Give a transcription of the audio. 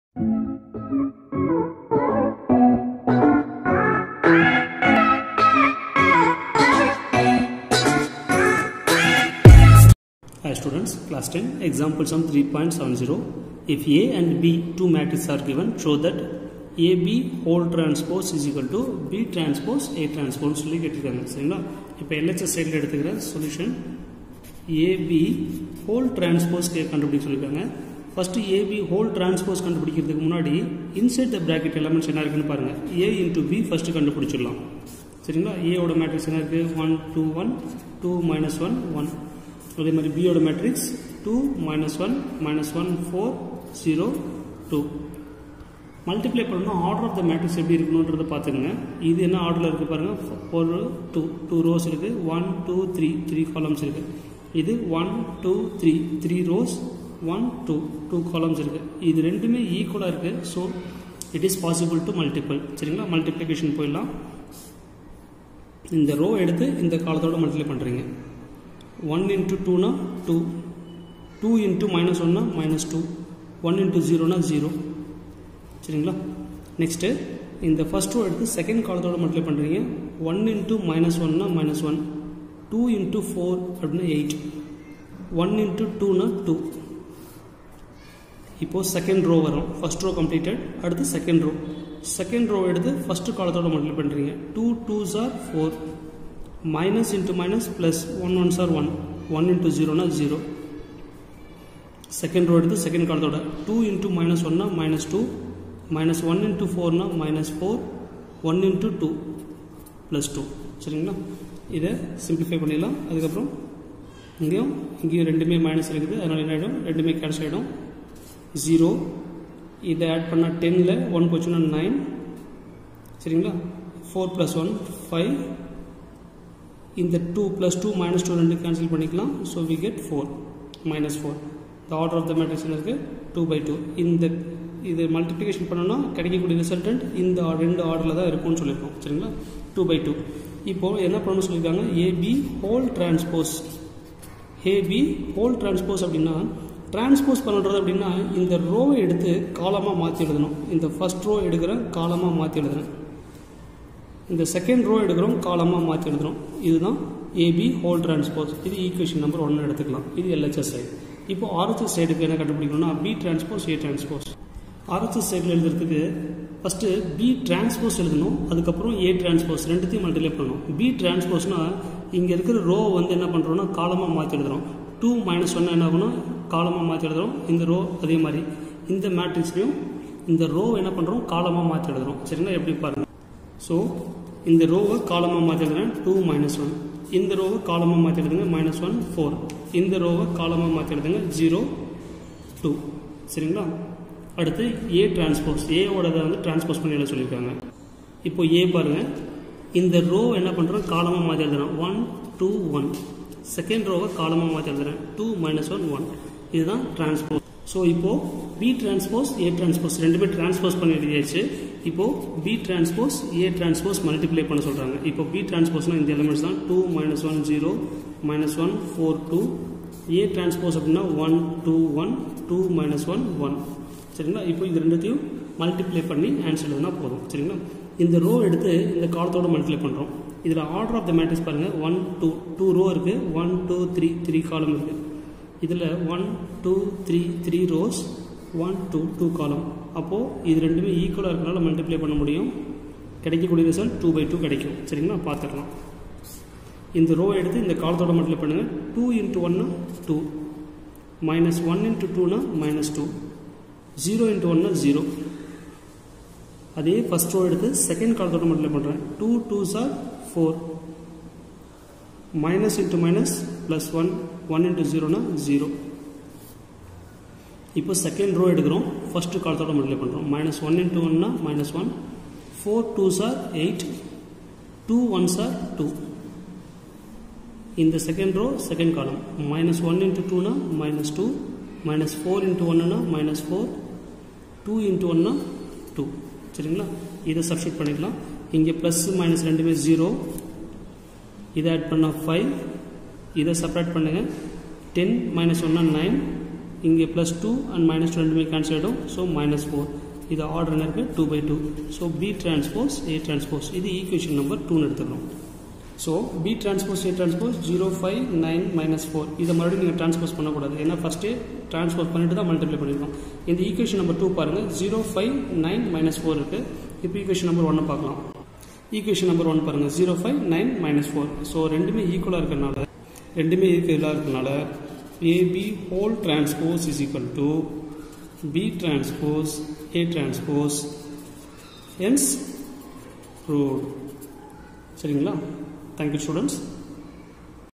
Hi students, class 10, example sum 3.70. If A and B two matrices are given, show that AB whole transpose is equal to B transpose A transpose சொல்லி கேட்டிருக்காங்க சரிங்களா இப்போ LHS சைடில் எடுத்துக்கிற solution AB whole transpose கே கண்டுபிடிக்க சொல்லியிருக்காங்க first AB whole transpose கண்டுபிடிக்கிறதுக்கு முன்னாடி இன்சைட் த பிராக்கெட் எலமெண்ட்ஸ் என்ன இருக்குன்னு பாருங்கள் ஏ இன்ட்டு பி ஃபஸ்ட்டு கண்டுபிடிச்சிடலாம் சரிங்களா ஏவோட மேட்ரிக்ஸ் என்ன இருக்குது one two one two minus one one அதே மாதிரி பியோட matrix two minus one minus one four zero two multiply பண்ணணும் ஆர்டர் ஆஃப் த மேட்ரிக்ஸ் எப்படி இருக்கணுன்றதை பார்த்துக்கோங்க இது என்ன ஆர்டரில் இருக்குது பாருங்கள் ஒரு டூ டூ ரோஸ் இருக்குது one two three three columns இருக்குது இது one two three three rows one two two columns இருக்குது இது ரெண்டுமே ஈக்குவலாக இருக்குது so it is possible to multiple சரிங்களா மல்டிப்ளிகேஷன் போயிடலாம் இந்த ரோ எடுத்து இந்த காலத்தோட மல்டிப்ளை பண்ணுறீங்க ஒன் இன்ட்டு டூனா டூ டூ இன்ட்டு மைனஸ் ஒன்னா மைனஸ் டூ ஒன் இன்ட்டு ஜீரோனா ஜீரோ சரிங்களா நெக்ஸ்ட்டு இந்த ஃபஸ்ட் ரோ எடுத்து செகண்ட் காலத்தோட மல்டிப்ளை பண்ணுறீங்க ஒன் இன்ட்டு மைனஸ் ஒன்னா minus one two into four அப்படின்னா எயிட் ஒன் இன்ட்டு டூனா டூ இப்போது செகண்ட் ரோ வரும் ஃபஸ்ட் ரோ கம்ப்ளீட்டட் அடுத்து செகண்ட் ரோ செகண்ட் ரோ எடுத்து ஃபஸ்ட்டு காலத்தோட மல்டிப்ளை பண்ணுறீங்க two twos are four minus into minus plus one ones are one one into ஜீரோனா zero second row எடுத்து second காலத்தோட டூ இன்ட்டு மைனஸ் ஒன்னா minus two minus one into ஃபோர்னா minus four one into two plus two சரிங்களா இதை simplify பண்ணிடலாம் அதுக்கப்புறம் இங்கேயும் இங்கேயும் ரெண்டுமே மைனஸ் இருக்குது அதனால் என்ன ஆகிடும் ரெண்டுமே கேன்சல் ஆகிடும் ஜீரோ இதை ஆட் பண்ணால் டென்னில் ஒன் போச்சுன்னா நைன் சரிங்களா ஃபோர் ப்ளஸ் ஒன் ஃபைவ் இந்த two plus two minus two ரெண்டு கேன்சல் பண்ணிக்கலாம் so we get four minus four the order of the matrix இருக்குது டூ பை டூ இந்த இது மல்டிப்ளிகேஷன் பண்ணோன்னா கிடைக்கக்கூடிய ரிசல்டன்ட் இந்த ரெண்டு ஆர்டரில் தான் இருக்கும்னு சொல்லியிருக்கோம் சரிங்களா டூ பை டூ இப்போது என்ன பண்ணணும்னு சொல்லியிருக்காங்க AB whole transpose AB whole transpose அப்படின்னா டிரான்ஸ்போஸ் பண்ணுறது அப்படின்னா இந்த ரோவை எடுத்து காலமாக மாற்றி எழுதணும் இந்த ஃபஸ்ட் ரோ எடுக்கிறேன் காலமாக மாற்றி எழுதுறேன் இந்த செகண்ட் ரோ எடுக்கிறோம் காலமாக மாற்றி எழுதுறோம் இதுதான் ஏபி ஹோல் டிரான்ஸ்போஸ் இது ஈக்குவேஷன் நம்பர் ஒன்று எடுத்துக்கலாம் இது எல்ஹெச்எஸ் சைடு இப்போ ஆர்ஹெச்எஸ் சைடுக்கு என்ன கண்டுபிடிக்கணும்னா B transpose A transpose RHS சைடில் எழுதுறதுக்கு ஃபஸ்ட்டு பி டிரான்ஸ்போஸ் எழுதணும் அதுக்கப்புறம் ஏ டிரான்ஸ்போஸ் ரெண்டுத்தையும் மல்டிப்ளை பண்ணணும் பி டிரான்ஸ்போஸ்னால் இங்கே இருக்கிற ரோ வந்து என்ன பண்ணுறோம்னா காலமாக மாற்றி எழுதுறோம் டூ மைனஸ் ஒன்று என்ன ஆகணும் காலமாக மாற்றி எழுதுறோம் இந்த ரோ அதே மாதிரி இந்த மேட்ரிக்ஸ்லையும் இந்த ரோ என்ன பண்ணுறோம் காலமாக மாற்றி எழுதுறோம் சரிங்களா எப்படி பாருங்கள் ஸோ இந்த ரோவை காலமாக மாற்றி எழுதுறேன் டூ மைனஸ் ஒன் இந்த ரோவை காலமாக மாற்றி எழுதுங்க மைனஸ் ஒன் ஃபோர் இந்த ரோவை காலமாக மாற்றி எழுதுங்க ஜீரோ டூ சரிங்களா அடுத்து ஏ டிரான்ஸ்போஸ் ஏவோடதை வந்து டிரான்ஸ்போஸ் பண்ணி எழுத சொல்லியிருக்காங்க இப்போ ஏ பாருங்கள் இந்த ரோ என்ன பண்ணுறோம் காலமாக மாற்றி எழுதுறேன் ஒன் டூ ஒன் செகண்ட் ரோவை காலமாக மாற்றி எழுதுறேன் டூ மைனஸ் ஒன் ஒன் இதுதான் டிரான்ஸ்போஸ் ஸோ இப்போது பி டிரான்ஸ்போஸ் ஏ டிரான்ஸ்போஸ் ரெண்டுமே டிரான்ஸ்போஸ் பண்ணி எழுதியாச்சு இப்போது B transpose A transpose multiply பண்ண சொல்கிறாங்க இப்போ பி டிரான்ஸ்போஸ்னால் இந்த எலிமெண்ட்ஸ் தான் two minus one zero minus one four two A transpose அப்படின்னா one two one two minus one one சரிங்களா இப்போ இது ரெண்டுத்தையும் மல்டிப்ளை பண்ணி ஆன்சர் எழுதுனா போதும் சரிங்களா இந்த ரோ எடுத்து இந்த காலத்தோட மல்டிப்ளை பண்ணுறோம் இதில் ஆர்டர் ஆஃப் த மேட்ரிக்ஸ் பாருங்கள் ஒன் டூ டூ ரோ இருக்குது one two three three column இருக்குது இதில் one two three three rows one two two column அப்போது இது ரெண்டுமே ஈக்குவலாக இருக்கிறனால மல்டிப்ளை பண்ண முடியும் கிடைக்கக்கூடிய ரிசல்ட் டூ பை டூ கிடைக்கும் சரிங்களா பார்த்துக்கலாம் இந்த ரோ எடுத்து இந்த காலத்தோட மல்டிப்ளை பண்ணுங்கள் டூ இன்ட்டு ஒன்னா டூ மைனஸ் ஒன் இன்ட்டு டூனா மைனஸ் டூ ஜீரோ இன்ட்டு ஒன்னா ஜீரோ அதே ஃபஸ்ட் ரோ எடுத்து செகண்ட் காலத்தோட மல்டிப்ளை பண்ணுறேன் two twos are four minus into minus plus one one into ஜீரோனா ஜீரோ இப்போ செகண்ட் ரோ எடுக்கிறோம் ஃபஸ்ட்டு காலத்தோட மல்டிப்ளை பண்ணுறோம் மைனஸ் ஒன் இன்ட்டு ஒன்னா minus one four twos are eight two ones are two இந்த second row second column minus one into டூனா minus two minus four into ஒன்னுனா minus four two into ஒன்னா two சரிங்களா இதை substitute பண்ணிக்கலாம் இங்கே plus minus ரெண்டுமே ஜீரோ இதை ஆட் பண்ணால் ஃபைவ் இதை செப்பரேட் பண்ணுங்கள் டென் மைனஸ் ஒன்னா நைன் இங்கே plus two and minus two ரெண்டுமே கேன்சல் ஆகிடும் ஸோ மைனஸ் ஃபோர் இது ஆர்டர் என்ன இருக்குது two by two so B transpose A transpose இது ஈக்குவேஷன் நம்பர் டூன்னு எடுத்துக்கணும் so B transpose A transpose zero five nine minus four இதை மறுபடியும் நீங்கள் டிரான்ஸ்போஸ் பண்ணக்கூடாது ஏன்னா ஃபஸ்ட்டு டிரான்ஸ்போஸ் பண்ணிட்டு தான் மல்டிப்ளை பண்ணியிருக்கோம் இந்த ஈக்குவேஷன் நம்பர் டூ பாருங்கள் zero five nine minus four இருக்குது இப்போ ஈக்குவேஷன் நம்பர் ஒன்னை பார்க்கலாம் ஈக்குவேஷன் நம்பர் ஒன் பாருங்கள் zero five nine minus four so ரெண்டுமே ஈக்குவலாக இருக்கிறனால ரெண்டுமே ஈக்குவலாக இருக்கிறனால AB whole transpose is equal to B transpose A transpose hence proved சரிங்களா தேங்க்யூ ஸ்டூடெண்ட்ஸ்